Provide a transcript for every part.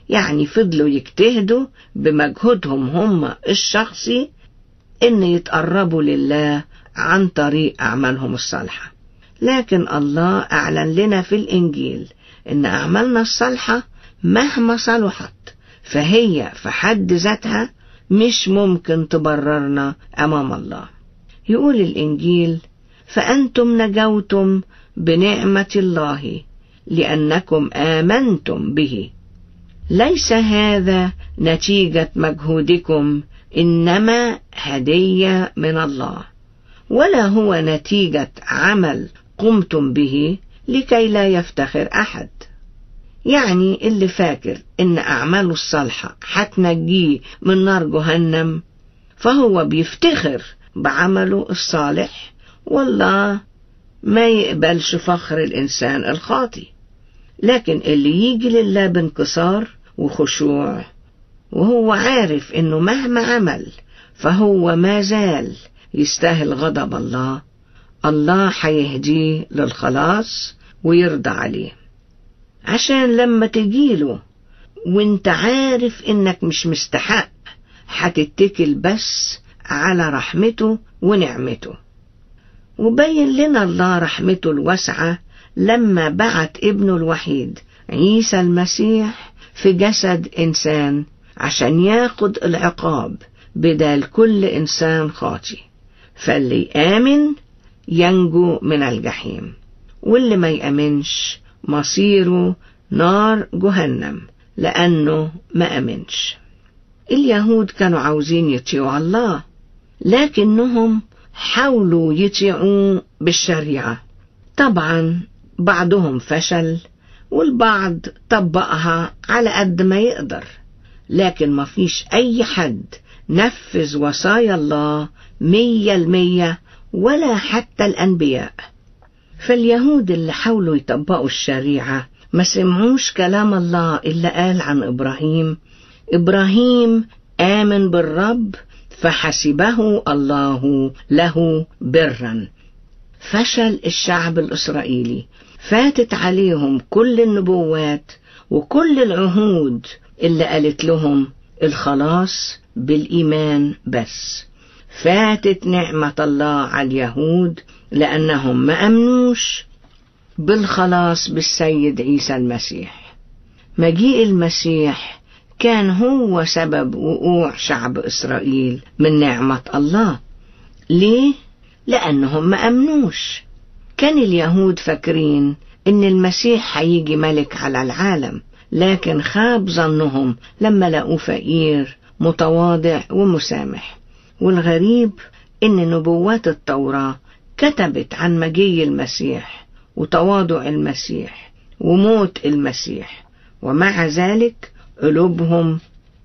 يعني فضلوا يجتهدوا بمجهودهم هم الشخصي إن يتقربوا لله عن طريق أعمالهم الصالحة لكن الله أعلن لنا في الإنجيل إن أعمالنا الصالحة مهما صلحت فهي في حد ذاتها مش ممكن تبررنا أمام الله يقول الإنجيل فأنتم نجوتم بنعمة الله لأنكم آمنتم به ليس هذا نتيجة مجهودكم إنما هدية من الله ولا هو نتيجة عمل قمتم به لكي لا يفتخر أحد يعني اللي فاكر إن أعماله الصالحة حتنجيه من نار جهنم فهو بيفتخر بعمله الصالح والله ما يقبلش فخر الإنسان الخاطي لكن اللي يجي لله بانكسار وخشوع وهو عارف إنه مهما عمل فهو ما زال يستاهل غضب الله الله هيهديه للخلاص ويرضى عليه عشان لما تجيله وانت عارف انك مش مستحق هتتكل بس على رحمته ونعمته وبين لنا الله رحمته الواسعة لما بعت ابنه الوحيد عيسى المسيح في جسد إنسان عشان ياخد العقاب بدال كل إنسان خاطي فاللي يآمن ينجو من الجحيم واللي ما يأمنش مصيره نار جهنم لأنه ما أمنش اليهود كانوا عاوزين يطيعوا الله لكنهم حاولوا يطيعوه بالشريعة طبعا بعضهم فشل والبعض طبقها على قد ما يقدر لكن ما فيش أي حد نفذ وصايا الله مية المية ولا حتى الأنبياء فاليهود اللي حاولوا يطبقوا الشريعة ما سمعوش كلام الله إلا قال عن إبراهيم إبراهيم آمن بالرب فحسبه الله له برا فشل الشعب الإسرائيلي فاتت عليهم كل النبوات وكل العهود اللي قالت لهم الخلاص بالإيمان بس فاتت نعمة الله على اليهود لأنهم ما أمنوش بالخلاص بالسيد عيسى المسيح مجيء المسيح كان هو سبب وقوع شعب إسرائيل من نعمة الله ليه؟ لأنهم ما أمنوش كان اليهود فاكرين إن المسيح هيجي ملك على العالم لكن خاب ظنهم لما لقوه فقير متواضع ومسامح والغريب إن نبوات التوراة كتبت عن مجيء المسيح وتواضع المسيح وموت المسيح ومع ذلك قلوبهم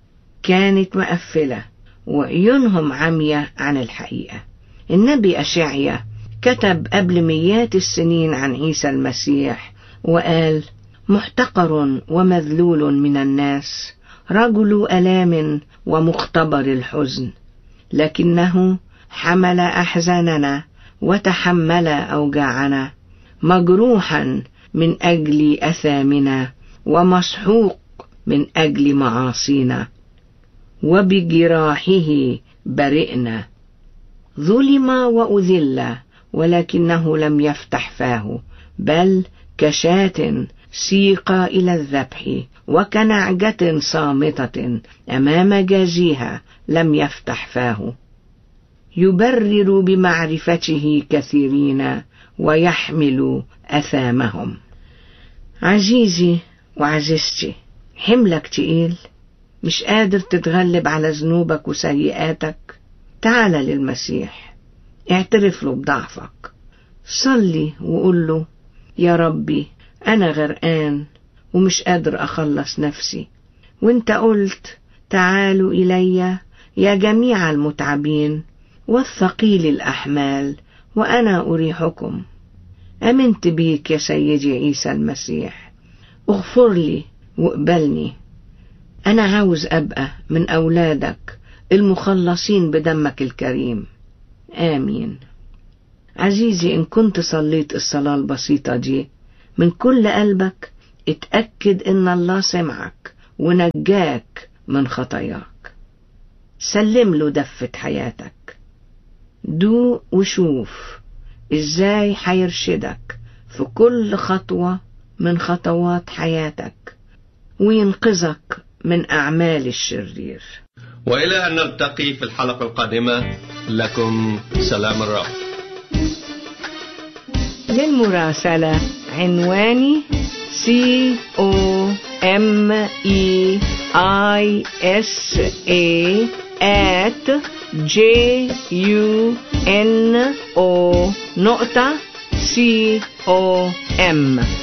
كانت مقفلة وعيونهم عمية عن الحقيقة النبي أشعيا كتب قبل مئات السنين عن عيسى المسيح وقال محتقر ومذلول من الناس رجل ألام ومختبر الحزن لكنه حمل أحزاننا وتحمل أوجاعنا مجروحا من أجل أثامنا ومسحوق من أجل معاصينا وبجراحه برئنا ظلم وأذل ولكنه لم يفتح فاه بل كشاة سيق إلى الذبح وكنعجة صامتة أمام جازيها لم يفتح فاه يبرر بمعرفته كثيرين ويحمل أثامهم عزيزي وعزيزتي حملك تقيل مش قادر تتغلب على ذنوبك وسيئاتك تعال للمسيح اعترف له بضعفك صلي وقول له يا ربي أنا غرقان ومش قادر أخلص نفسي وانت قلت تعالوا إلي يا جميع المتعبين والثقيل الأحمال وأنا أريحكم أمنت بيك يا سيدي عيسى المسيح اغفر لي واقبلني أنا عاوز أبقى من أولادك المخلصين بدمك الكريم آمين عزيزي إن كنت صليت الصلاة البسيطة دي من كل قلبك اتأكد إن الله سمعك ونجاك من خطاياك سلم له دفة حياتك دو وشوف ازاي حيرشدك في كل خطوة من خطوات حياتك وينقذك من أعمال الشرير وإلى أن نلتقي في الحلقة القادمة لكم سلام الرب للمراسلة عنواني C O M E I S A at J U N O نقطة C O M